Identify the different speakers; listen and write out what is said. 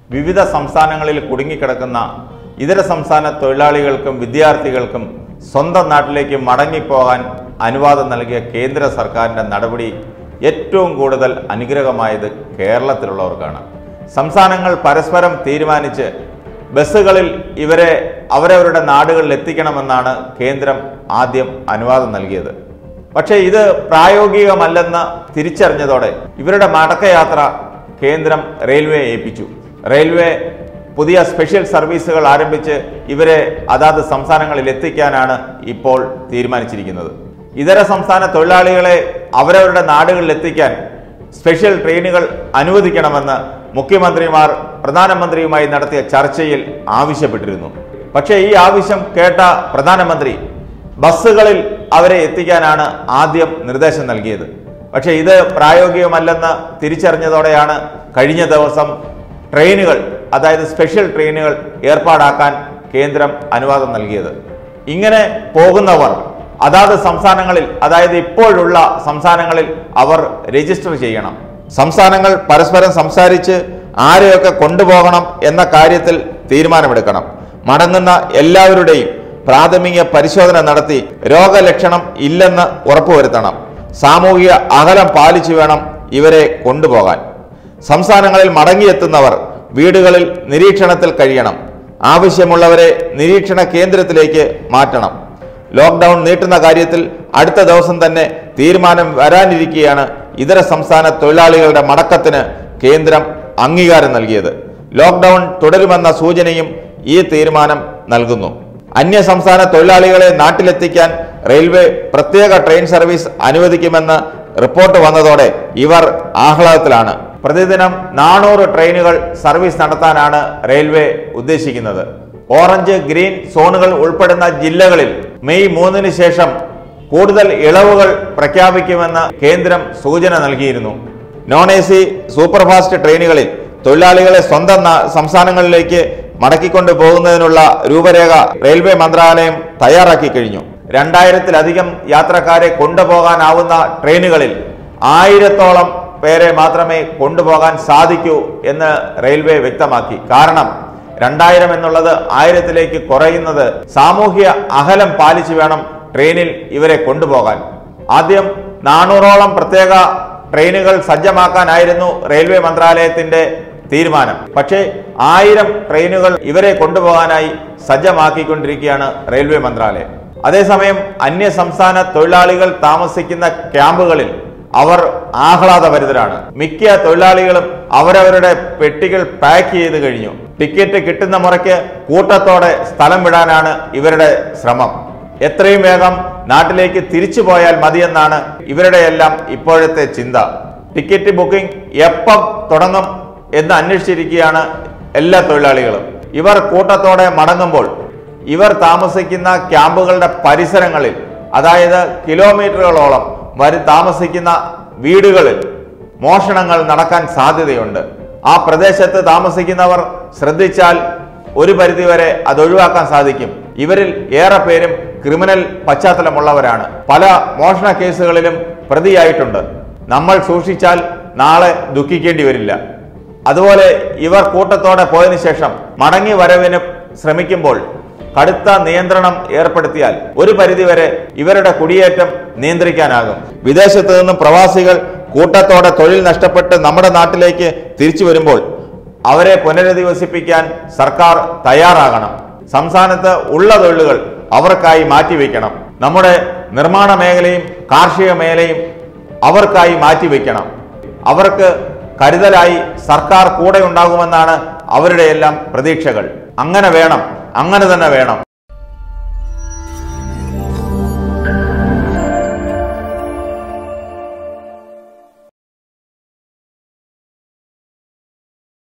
Speaker 1: വിവിധ സംസ്ഥാനങ്ങളിൽ കുടുങ്ങിക്കിടക്കുന്ന ഇതര സംസ്ഥാന തൊഴിലാളികൾക്കും വിദ്യാർത്ഥികൾക്കും സ്വന്തം നാട്ടിലേക്ക് മടങ്ങിപ്പോകാൻ അനുവാദം നൽകിയ കേന്ദ്ര സർക്കാരിൻ്റെ നടപടി ഏറ്റവും കൂടുതൽ അനുഗ്രഹമായത് കേരളത്തിലുള്ളവർക്കാണ് സംസ്ഥാനങ്ങൾ പരസ്പരം തീരുമാനിച്ച് ബസ്സുകളിൽ ഇവരെ അവരവരുടെ നാടുകളിൽ എത്തിക്കണമെന്നാണ് കേന്ദ്രം ആദ്യം അനുവാദം നൽകിയത് പക്ഷേ ഇത് പ്രായോഗികമല്ലെന്ന് തിരിച്ചറിഞ്ഞതോടെ ഇവരുടെ മടക്കയാത്ര കേന്ദ്രം റെയിൽവേ ഏൽപ്പിച്ചു റെയിൽവേ പുതിയ സ്പെഷ്യൽ സർവീസുകൾ ആരംഭിച്ച് ഇവരെ അതാത് സംസ്ഥാനങ്ങളിൽ എത്തിക്കാനാണ് ഇപ്പോൾ തീരുമാനിച്ചിരിക്കുന്നത് ഇതര സംസ്ഥാന തൊഴിലാളികളെ അവരവരുടെ നാടുകളിൽ എത്തിക്കാൻ സ്പെഷ്യൽ ട്രെയിനുകൾ അനുവദിക്കണമെന്ന് മുഖ്യമന്ത്രിമാർ പ്രധാനമന്ത്രിയുമായി നടത്തിയ ചർച്ചയിൽ ആവശ്യപ്പെട്ടിരുന്നു പക്ഷേ ഈ ആവശ്യം കേട്ട പ്രധാനമന്ത്രി ബസ്സുകളിൽ അവരെ എത്തിക്കാനാണ് ആദ്യം നിർദ്ദേശം നൽകിയത് പക്ഷേ ഇത് പ്രായോഗികമല്ലെന്ന് തിരിച്ചറിഞ്ഞതോടെയാണ് കഴിഞ്ഞ ദിവസം ട്രെയിനുകൾ അതായത് സ്പെഷ്യൽ ട്രെയിനുകൾ ഏർപ്പാടാക്കാൻ കേന്ദ്രം അനുവാദം നൽകിയത് ഇങ്ങനെ പോകുന്നവർ അതാത് സംസ്ഥാനങ്ങളിൽ അതായത് ഇപ്പോഴുള്ള സംസ്ഥാനങ്ങളിൽ അവർ രജിസ്റ്റർ ചെയ്യണം സംസ്ഥാനങ്ങൾ പരസ്പരം സംസാരിച്ച് ആരെയൊക്കെ കൊണ്ടുപോകണം എന്ന കാര്യത്തിൽ തീരുമാനമെടുക്കണം മടങ്ങുന്ന എല്ലാവരുടെയും പ്രാഥമിക പരിശോധന നടത്തി രോഗലക്ഷണം ഇല്ലെന്ന് ഉറപ്പുവരുത്തണം സാമൂഹിക അകലം പാലിച്ചു വേണം ഇവരെ കൊണ്ടുപോകാൻ സംസ്ഥാനങ്ങളിൽ മടങ്ങിയെത്തുന്നവർ വീടുകളിൽ നിരീക്ഷണത്തിൽ കഴിയണം ആവശ്യമുള്ളവരെ നിരീക്ഷണ കേന്ദ്രത്തിലേക്ക് മാറ്റണം ലോക്ക്ഡൌൺ നീട്ടുന്ന കാര്യത്തിൽ അടുത്ത ദിവസം തന്നെ തീരുമാനം വരാനിരിക്കെയാണ് ഇതര സംസ്ഥാന തൊഴിലാളികളുടെ മടക്കത്തിന് കേന്ദ്രം അംഗീകാരം നൽകിയത് ലോക്ക്ഡൌൺ തുടരുമെന്ന സൂചനയും ഈ തീരുമാനം നൽകുന്നു അന്യ സംസ്ഥാന തൊഴിലാളികളെ നാട്ടിലെത്തിക്കാൻ റെയിൽവേ പ്രത്യേക ട്രെയിൻ സർവീസ് അനുവദിക്കുമെന്ന് റിപ്പോർട്ട് വന്നതോടെ ഇവർ ആഹ്ലാദത്തിലാണ് പ്രതിദിനം നാനൂറ് ട്രെയിനുകൾ സർവീസ് നടത്താനാണ് റെയിൽവേ ഉദ്ദേശിക്കുന്നത് ഓറഞ്ച് ഗ്രീൻ സോണുകൾ ഉൾപ്പെടുന്ന ജില്ലകളിൽ മെയ് മൂന്നിന് ശേഷം കൂടുതൽ ഇളവുകൾ പ്രഖ്യാപിക്കുമെന്ന് കേന്ദ്രം സൂചന നൽകിയിരുന്നു നോൺ എ സി സൂപ്പർഫാസ്റ്റ് ട്രെയിനുകളിൽ തൊഴിലാളികളെ സ്വന്തം നാ- സംസ്ഥാനങ്ങളിലേക്ക് മടക്കിക്കൊണ്ടു പോകുന്നതിനുള്ള രൂപരേഖ റെയിൽവേ മന്ത്രാലയം തയ്യാറാക്കി കഴിഞ്ഞു രണ്ടായിരത്തിലധികം യാത്രക്കാരെ കൊണ്ടുപോകാനാവുന്ന ട്രെയിനുകളിൽ ആയിരത്തോളം പേരെ മാത്രമേ കൊണ്ടുപോകാൻ സാധിക്കൂ എന്ന് റെയിൽവേ വ്യക്തമാക്കി കാരണം രണ്ടായിരം എന്നുള്ളത് ആയിരത്തിലേക്ക് കുറയുന്നത് സാമൂഹ്യ അകലം പാലിച്ചു വേണം ട്രെയിനിൽ ഇവരെ കൊണ്ടുപോകാൻ ആദ്യം നാനൂറോളം പ്രത്യേക ട്രെയിനുകൾ സജ്ജമാക്കാനായിരുന്നു റെയിൽവേ മന്ത്രാലയത്തിന്റെ തീരുമാനം പക്ഷേ ആയിരം ട്രെയിനുകൾ ഇവരെ കൊണ്ടുപോകാനായി സജ്ജമാക്കിക്കൊണ്ടിരിക്കുകയാണ് റെയിൽവേ മന്ത്രാലയം അതേസമയം അന്യ സംസ്ഥാന തൊഴിലാളികൾ താമസിക്കുന്ന ക്യാമ്പുകളിൽ അവർ ആഹ്ലാദഭരിതരാണ് മിക്ക തൊഴിലാളികളും അവരവരുടെ പെട്ടികൾ പാക്ക് ചെയ്ത് കഴിഞ്ഞു ടിക്കറ്റ് കിട്ടുന്ന മുറയ്ക്ക് കൂട്ടത്തോടെ സ്ഥലം വിടാനാണ് ഇവരുടെ ശ്രമം എത്രയും വേഗം നാട്ടിലേക്ക് തിരിച്ചു പോയാൽ മതിയെന്നാണ് ഇവരുടെ എല്ലാം ഇപ്പോഴത്തെ ചിന്ത ടിക്കറ്റ് ബുക്കിംഗ് എപ്പം തുടങ്ങും എന്ന് അന്വേഷിച്ചിരിക്കുകയാണ് എല്ലാ തൊഴിലാളികളും ഇവർ കൂട്ടത്തോടെ മടങ്ങുമ്പോൾ ഇവർ താമസിക്കുന്ന ക്യാമ്പുകളുടെ പരിസരങ്ങളിൽ അതായത് കിലോമീറ്ററുകളോളം വരി താമസിക്കുന്ന വീടുകളിൽ മോഷണങ്ങൾ നടക്കാൻ സാധ്യതയുണ്ട് ആ പ്രദേശത്ത് താമസിക്കുന്നവർ ശ്രദ്ധിച്ചാൽ ഒരു പരിധിവരെ അത് ഒഴിവാക്കാൻ സാധിക്കും ഇവരിൽ ഏറെ പേരും ക്രിമിനൽ പശ്ചാത്തലമുള്ളവരാണ് പല മോഷണ കേസുകളിലും പ്രതിയായിട്ടുണ്ട് നമ്മൾ സൂക്ഷിച്ചാൽ നാളെ ദുഃഖിക്കേണ്ടി വരില്ല അതുപോലെ ഇവർ കൂട്ടത്തോടെ പോയതിനു ശേഷം മടങ്ങി വരവിന് ശ്രമിക്കുമ്പോൾ കടുത്ത നിയന്ത്രണം ഏർപ്പെടുത്തിയാൽ ഒരു പരിധിവരെ ഇവരുടെ കുടിയേറ്റം നിയന്ത്രിക്കാനാകും വിദേശത്ത് നിന്നും പ്രവാസികൾ കൂട്ടത്തോടെ തൊഴിൽ നഷ്ടപ്പെട്ട് നമ്മുടെ നാട്ടിലേക്ക് തിരിച്ചു വരുമ്പോൾ അവരെ പുനരധിവസിപ്പിക്കാൻ സർക്കാർ തയ്യാറാകണം സംസ്ഥാനത്ത് ഉള്ള തൊഴിലുകൾ അവർക്കായി മാറ്റിവെക്കണം നമ്മുടെ നിർമ്മാണ മേഖലയും കാർഷിക മേഖലയും അവർക്കായി മാറ്റിവെക്കണം അവർക്ക് കരുതലായി സർക്കാർ കൂടെ ഉണ്ടാകുമെന്നാണ് അവരുടെ എല്ലാം പ്രതീക്ഷകൾ അങ്ങനെ വേണം അങ്ങനെ തന്നെ വേണം